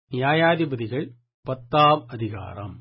நியாயாதிபதிகள் பத்தாம் அதிகாரம்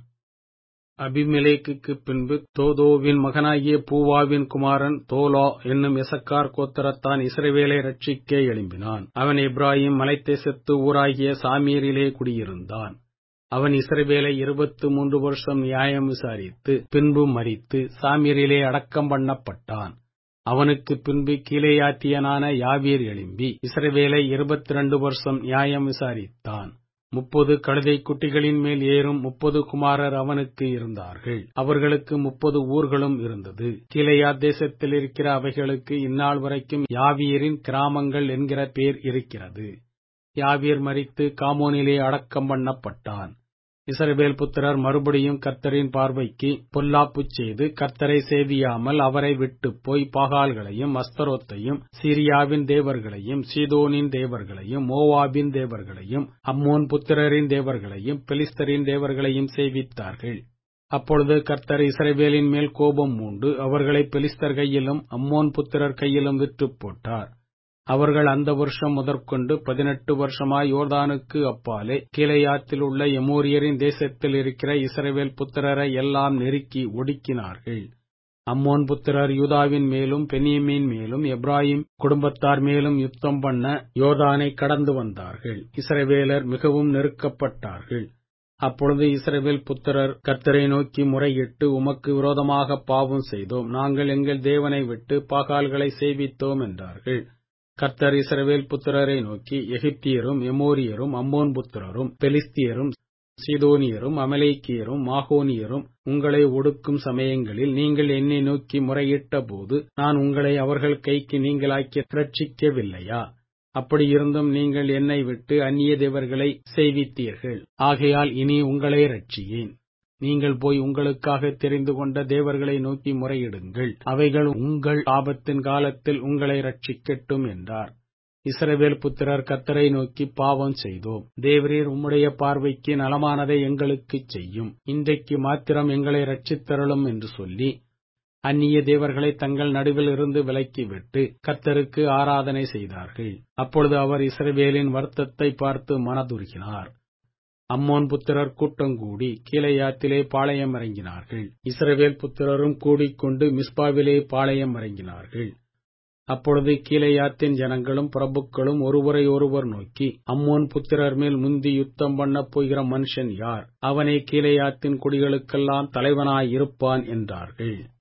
அபிமெலேக்குக்கு பின்பு தோதோவின் மகனாகிய பூவாவின் குமாரன் தோலா என்னும் எசக்கார் கோத்திரத்தான் இஸ்ரவேலை ரட்சிக்க எழும்பினான் அவன் எப்ராஹிம் மலைத்தேசத்து ஊராகிய சாமீரிலே குடியிருந்தான் அவன் இஸ்ரவேலை இருபத்து மூன்று வருஷம் நியாயம் விசாரித்து பின்பு மரித்து சாமீரிலே அடக்கம் பண்ணப்பட்டான் அவனுக்கு பின்பு கீழேயாத்தியனான யாவீர் எழும்பி இஸ்ரவேலை இருபத்தி ரெண்டு வருஷம் நியாயம் விசாரித்தான் முப்பது கழுதை குட்டிகளின் மேல் ஏறும் முப்பது குமாரர் அவனுக்கு இருந்தார்கள் அவர்களுக்கு முப்பது ஊர்களும் இருந்தது கீழையா தேசத்தில் இருக்கிற அவைகளுக்கு இந்நாள் வரைக்கும் யாவீரின் கிராமங்கள் என்கிற பேர் இருக்கிறது யாவீர் மறித்து காமோனிலே அடக்கம் பண்ணப்பட்டான் இசரவேல் புத்திரர் மறுபடியும் கர்த்தரின் பார்வைக்கு பொல்லாப்பு செய்து கர்த்தரை சேவியாமல் அவரை விட்டு போய் பாகால்களையும் அஸ்தரோத்தையும் சீரியாவின் தேவர்களையும் சீதோனின் தேவர்களையும் மோவாபின் தேவர்களையும் அம்மோன் புத்திரரின் தேவர்களையும் பெலிஸ்தரின் தேவர்களையும் சேவித்தார்கள் அப்பொழுது கர்த்தர் இஸ்ரவேலின் மேல் கோபம் மூண்டு அவர்களை பெலிஸ்தர் கையிலும் அம்மோன் புத்திரர் கையிலும் விற்று போட்டார் அவர்கள் அந்த வருஷம் முதற்கொண்டு பதினெட்டு வருஷமாய் யோர்தானுக்கு அப்பாலே கீழையாத்தில் உள்ள எமோரியரின் தேசத்தில் இருக்கிற இஸ்ரவேல் புத்திரரை எல்லாம் நெருக்கி ஒடுக்கினார்கள் அம்மோன் புத்திரர் யூதாவின் மேலும் பெனியமின் மேலும் எப்ராஹிம் குடும்பத்தார் மேலும் யுத்தம் பண்ண யோர்தானை கடந்து வந்தார்கள் இஸ்ரவேலர் மிகவும் நெருக்கப்பட்டார்கள் அப்பொழுது இஸ்ரவேல் புத்திரர் கர்த்தரை நோக்கி முறையிட்டு உமக்கு விரோதமாக பாவம் செய்தோம் நாங்கள் எங்கள் தேவனை விட்டு பாகால்களை சேவித்தோம் என்றார்கள் கர்த்தர் இஸ்ரவேல் புத்திரரை நோக்கி எகிப்தியரும் எமோரியரும் அம்மோன் புத்திரரும் பெலிஸ்தியரும் சீதோனியரும் அமலேக்கியரும் மாகோனியரும் உங்களை ஒடுக்கும் சமயங்களில் நீங்கள் என்னை நோக்கி முறையிட்ட போது நான் உங்களை அவர்கள் கைக்கு நீங்களாக்கி ரட்சிக்கவில்லையா அப்படி இருந்தும் நீங்கள் என்னை விட்டு அந்நிய தேவர்களை செய்வித்தீர்கள் ஆகையால் இனி உங்களை ரட்சியேன் நீங்கள் போய் உங்களுக்காக தெரிந்து கொண்ட தேவர்களை நோக்கி முறையிடுங்கள் அவைகள் உங்கள் ஆபத்தின் காலத்தில் உங்களை ரட்சிக்கட்டும் என்றார் இஸ்ரவேல் புத்திரர் கத்தரை நோக்கி பாவம் செய்தோம் தேவரீர் உம்முடைய பார்வைக்கு நலமானதை எங்களுக்குச் செய்யும் இன்றைக்கு மாத்திரம் எங்களை ரட்சித்தருளும் என்று சொல்லி அந்நிய தேவர்களை தங்கள் நடுவில் இருந்து விலக்கிவிட்டு கத்தருக்கு ஆராதனை செய்தார்கள் அப்பொழுது அவர் இஸ்ரவேலின் வருத்தத்தை பார்த்து மனதுருகினார் அம்மோன் புத்திரர் கூட்டங்கூடி கீழையாத்திலே பாளையம் இறங்கினார்கள் இஸ்ரவேல் புத்திரரும் கூடிக்கொண்டு மிஸ்பாவிலே பாளையம் இறங்கினார்கள் அப்பொழுது கீழையாத்தின் ஜனங்களும் பிரபுக்களும் ஒருவரை ஒருவர் நோக்கி அம்மோன் புத்திரர் மேல் முந்தி யுத்தம் பண்ணப் போகிற மனுஷன் யார் அவனே கீழையாத்தின் குடிகளுக்கெல்லாம் தலைவனாயிருப்பான் என்றார்கள்